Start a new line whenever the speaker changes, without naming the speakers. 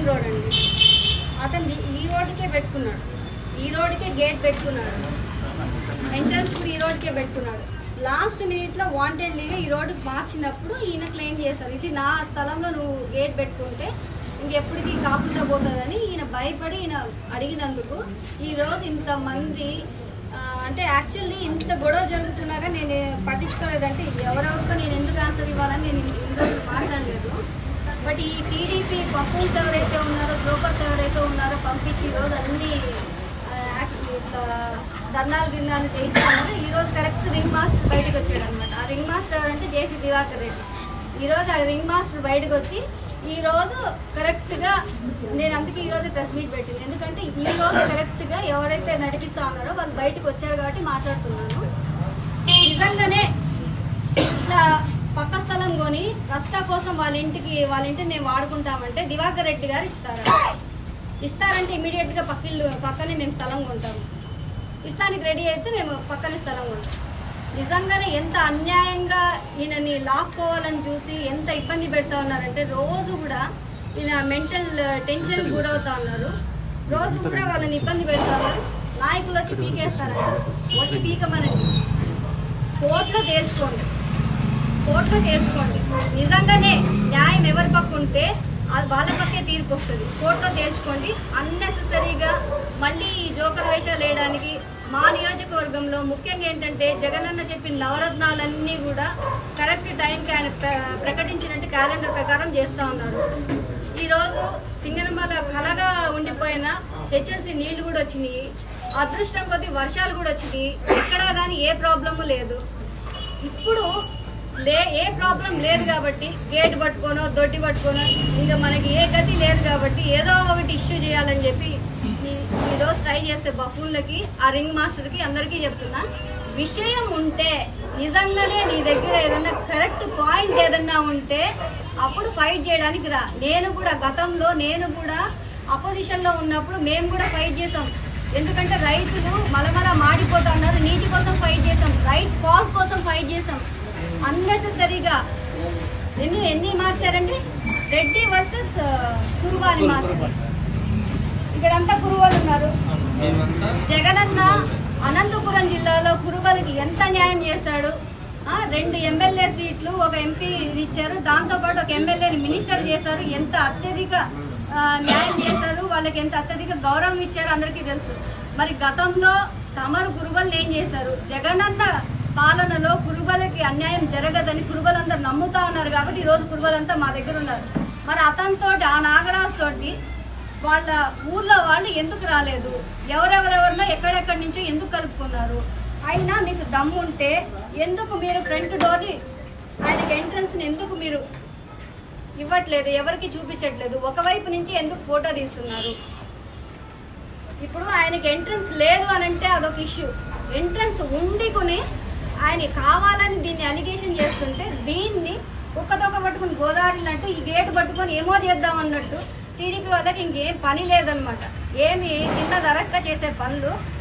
main road అండి అతను ఈ రోడ్డుకే పెట్టుకున్నాడు ఈ రోడ్డుకే గేట్ పెట్టుకున్నాడు ఎంట్రన్స్ కూడా ఈ రోడ్కే పెట్టుకున్నాడు లాస్ట్ మినిట్లో వాంటెడ్లీగా ఈ రోడ్డు మార్చినప్పుడు ఈయన క్లెయిమ్ చేశారు ఇది నా స్థలంలో నువ్వు గేట్ పెట్టుకుంటే ఇంకెప్పటికీ కాకుండా పోతుందని ఈయన భయపడి ఈయన అడిగినందుకు ఈరోజు ఇంతమంది ఆ, అంటే యాక్చువల్లీ ఇంత గొడవ జరుగుతున్నాగా నేను పట్టించుకోలేదంటే ఎవరెవరికో నేను ఎందుకు ఆన్సర్ ఇవ్వాలని నేను ఇన్ని రోజులు మాట్లాడలేదు బట్ ఈ టీడీపీ పప్పుల్స్ ఎవరైతే ఉన్నారో బ్రోకర్స్ ఎవరైతే ఉన్నారో పంపించి ఈరోజు అన్ని ఆ, యాక్ట్- ఇట్లా ధర్నాలు గిర్నాలు చేస్తున్నారు ఈరోజు కరెక్ట్ రింగ్ మాస్టర్ బయటకు వచ్చాడు అనమాట ఆ రింగ్ మాస్టర్ ఎవరంటే జేసీ దివాకర్ రెడ్డి ఈరోజు ఆ రింగ్ మాస్టర్ బయటకు వచ్చి ఈ రోజు కరెక్ట్గా నేను అందుకే ఈ రోజు ప్రెస్ మీట్ పెట్టింది ఎందుకంటే ఈ రోజు కరెక్ట్గా ఎవరైతే నడిపిస్తా ఉన్నారో వాళ్ళు బయటకు వచ్చారు కాబట్టి మాట్లాడుతున్నాను నిజంగానే ఇట్లా పక్క స్థలం కొని రస్తా కోసం వాళ్ళ ఇంటికి వాళ్ళ ఇంటిని మేము వాడుకుంటామంటే దివాకర్ రెడ్డి గారు ఇస్తారా ఇస్తారంటే ఇమీడియట్ గా పక్కిల్లు పక్కనే మేము స్థలం కొంటాము ఇస్తానికి రెడీ అయితే మేము పక్కనే స్థలం కొంటాం నిజంగానే ఎంత అన్యాయంగా ఈయనని లాక్కోవాలని చూసి ఎంత ఇబ్బంది పెడతా ఉన్నారంటే రోజు కూడా ఈయన మెంటల్ టెన్షన్ గురవుతా ఉన్నారు రోజు కూడా వాళ్ళని ఇబ్బంది పెడతా ఉన్నారు నాయకులు వచ్చి పీకేస్తారంట వచ్చి పీకమనండి కోర్టులో తేల్చుకోండి కోర్టులో తేల్చుకోండి నిజంగానే న్యాయం ఎవరి పక్క ఉంటే అది వాళ్ళ పక్కే తీర్పు వస్తుంది కోర్టులో తేల్చుకోండి అన్నెసెసరీగా మళ్ళీ ఈ జోకర్ వేషాలు వేయడానికి మా నియోజకవర్గంలో ముఖ్యంగా ఏంటంటే జగనన్న చెప్పిన నవరత్నాలన్నీ కూడా కరెక్ట్ టైంకి ఆయన ప్ర- ప్రకటించినట్టు క్యాలెండర్ ప్రకారం చేస్తూ ఉన్నారు ఈరోజు సింగనమల కలగా ఉండిపోయిన హెచ్ఎల్సి నీళ్లు కూడా వచ్చినాయి అదృష్టం కొద్ది వర్షాలు కూడా వచ్చినాయి ఎక్కడా కానీ ఏ ప్రాబ్లము లేదు ఇప్పుడు లే ఏ ప్రాబ్లం లేదు కాబట్టి గేట్ పట్టుకోనో దొడ్డి పట్టుకోనో ఇంకా మనకి ఏ గతి లేదు కాబట్టి ఏదో ఒకటి ఇష్యూ చేయాలని చెప్పి ఈ- ఈరోజు ట్రై చేసే బఫూన్లకి ఆ రింగ్ మాస్టర్కి అందరికీ చెప్తున్నా విషయం ఉంటే నిజంగానే నీ దగ్గర ఏదన్నా కరెక్ట్ పాయింట్ ఏదన్నా ఉంటే అప్పుడు ఫైట్ చేయడానికి రా నేను కూడా గతంలో నేను కూడా అపోజిషన్లో ఉన్నప్పుడు మేము కూడా ఫైట్ చేసాం ఎందుకంటే రైతులు మలమల మాడిపోతా ఉన్నారు నీటి కోసం ఫైట్ చేసాం రైట్ కాజ్ కోసం ఫైట్ చేసాం అన్నెసెసరీగా ఎన్ని ఎన్ని మార్చారండి రెడ్డి వర్సెస్ కురువాని మార్చారు ఇక్కడంతా కురువాలు ఉన్నారు జగనన్న అనంతపురం జిల్లాలో కురుబలకి ఎంత న్యాయం చేశాడు ఆ, రెండు ఎమ్మెల్యే సీట్లు ఒక ఎంపీ ఇచ్చారు దాంతోపాటు ఒక ఎమ్మెల్యేని మినిస్టర్ చేశారు ఎంత అత్యధిక ఆ, న్యాయం చేశారు వాళ్ళకి ఎంత అత్యధిక గౌరవం ఇచ్చారు అందరికీ తెలుసు మరి గతంలో తమరు కురుబల్ని ఏం చేశారు జగనన్న పాలనలో కురుబలకి అన్యాయం జరగదని కురుబలందరూ నమ్ముతా ఉన్నారు కాబట్టి ఈ రోజు కురుబలంతా మా దగ్గర ఉన్నారు మరి అతనితో ఆ నాగరాజు తోటి వాళ్ళ ఊర్లో వాళ్ళు ఎందుకు రాలేదు ఎవరెవరెవరినో ఎక్కడెక్కడి నుంచో ఎందుకు కలుపుకున్నారు అయినా మీకు దమ్ము ఉంటే ఎందుకు మీరు ఫ్రంట్ డోర్ని ఆయనకి ఎంట్రన్స్ని ఎందుకు మీరు ఇవ్వట్లేదు ఎవరికి చూపించట్లేదు ఒకవైపు నుంచి ఎందుకు ఫోటో తీస్తున్నారు ఇప్పుడు ఆయనకి ఎంట్రన్స్ లేదు అని అంటే అదొక ఇష్యూ ఎంట్రన్స్ ఉండి కొని ఆయన కావాలని దీన్ని అలిగేషన్ చేస్తుంటే దీన్ని ఒక్కదొక్క పట్టుకుని గోదావరి అంటూ ఈ గేట్ పట్టుకొని ఏమో చేద్దాం అన్నట్టు టీడీపీ వాళ్ళకి ఇంకేం పని లేదనమాట ఏమి తిన్న ధరక్క చేసే పనులు